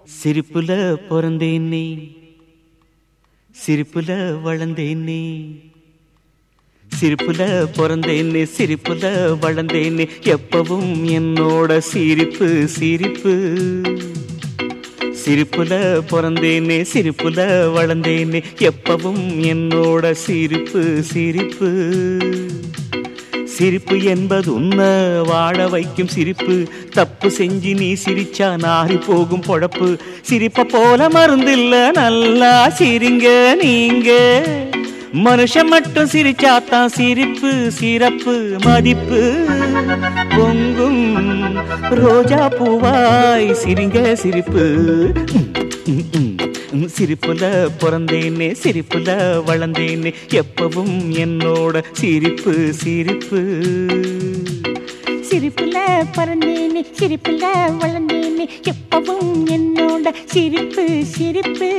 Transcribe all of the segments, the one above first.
சிரிப்புல பிறந்தேனே சிரிப்புல வளர்ந்தேனே சிரிப்புல பிறந்தேனே சிரிப்புல வளர்ந்தேனே எப்பவும் என்னோட சிரிப்பு சிரிப்பு சிரிப்புல பிறந்தேனே சிரிப்புல வளர்ந்தேனே எப்பவும் என்னோட சிரிப்பு சிரிப்பு சிரிப்பு என்பது உன்ன வாழ வைக்கும் சிரிப்பு தப்பு செஞ்சு நீ சிரிச்சா நாரி போகும் பொழப்பு சிரிப்ப போல மருந்தில்ல நல்லா சிரிங்க நீங்க மனுஷன் மட்டும் சிரிச்சாத்தான் சிரிப்பு சிறப்பு மதிப்பு பொங்கும் ரோஜா பூவாய் சிரிங்க சிரிப்பு ம், ம், ம். சிரிப்புல பிறந்தேனே சிரிப்புல வளர்ந்தேனே எப்பவும் என்னோட சிரிப்பு சிரிப்பு சிரிப்புல பிறந்தேனே சிரிப்புல வளர்ந்தேனே எப்பவும் என்னோட சிரிப்பு சிரிப்பு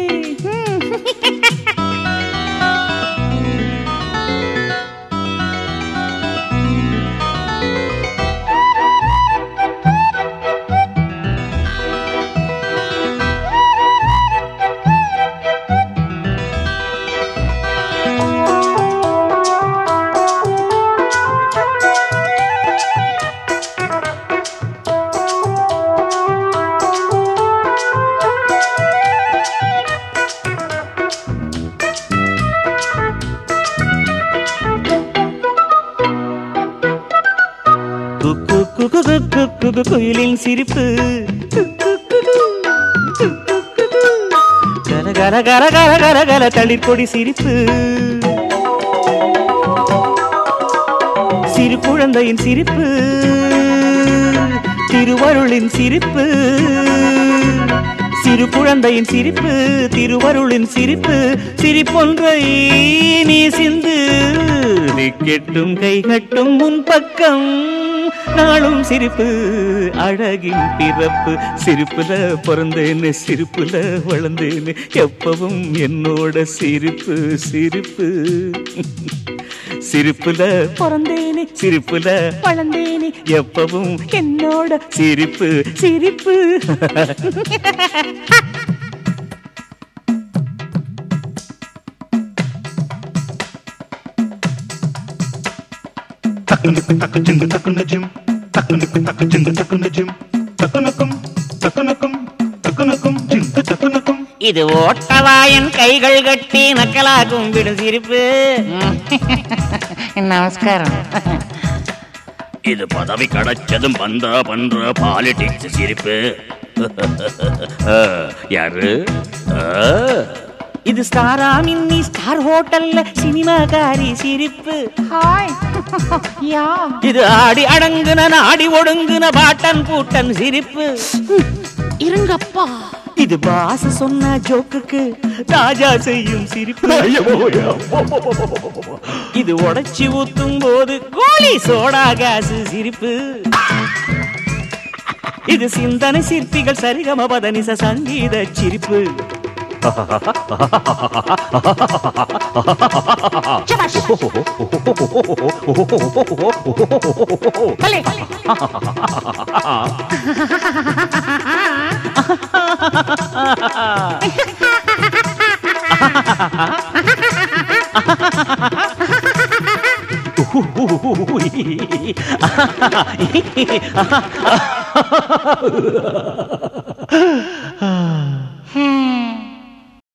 ம். குக்கு குக்கு குக்கு குக்கு குயிலின் சிரிப்பு கர கர கர கர கர கர தளிர்கொடி சிரிப்பு சிறு குழந்தையின் சிரிப்பு திருவருளின் சிரிப்பு சிறு குழந்தையின் சிரிப்பு திருவருளின் சிரிப்பு சிரிப்பொன்றை நீ சிந்து கெட்டும் கை கட்டும் முன் பக்கம் நாளும் சிரிப்பு அழகின் பிறப்பு சிரிப்புல பிறந்தேன்னு சிரிப்புல வளர்ந்தேன்னு எப்பவும் என்னோட சிரிப்பு சிரிப்பு சிரிப்புல பிறந்தேனே சிரிப்புல வளர்ந்தேனே எப்பவும் என்னோட சிரிப்பு சிரிப்பு తక్కునకు తక్కు చింగు తక్కున జిమ్ తక్కునకు తక్కు చింగు తక్కున జిమ్ తక్కునకం తక్కునకం తక్కునకం చింగు తక్కునకం இது ஓட்டவாயன் கைகள் கட்டி நக்கலாகும் விடும் சிரிப்பு நமஸ்காரம் இது பதவி கிடைச்சதும் பண்ற பண்ற பாலிடிக்ஸ் சிரிப்பு ஆ, யாரு ஆ, இது ஸ்டாரா மின்னி ஸ்டார் ஹோட்டல்ல சினிமாக்காரி சிரிப்பு ஹாய் யா இது ஆடி அடங்குன நாடி ஒடுங்குன பாட்டன் பூட்டன் சிரிப்பு இருங்கப்பா இது பாச சொன்ன ஜோக்குக்கு ராஜா செய்யும் சிரிப்பு இது உடைச்சி ஊத்தும் போது கோழி சோடா காசு சிரிப்பு இது சிந்தனை சிற்பிகள் சரிகம பதனிச சங்கீத சிரிப்பு பலே ஆ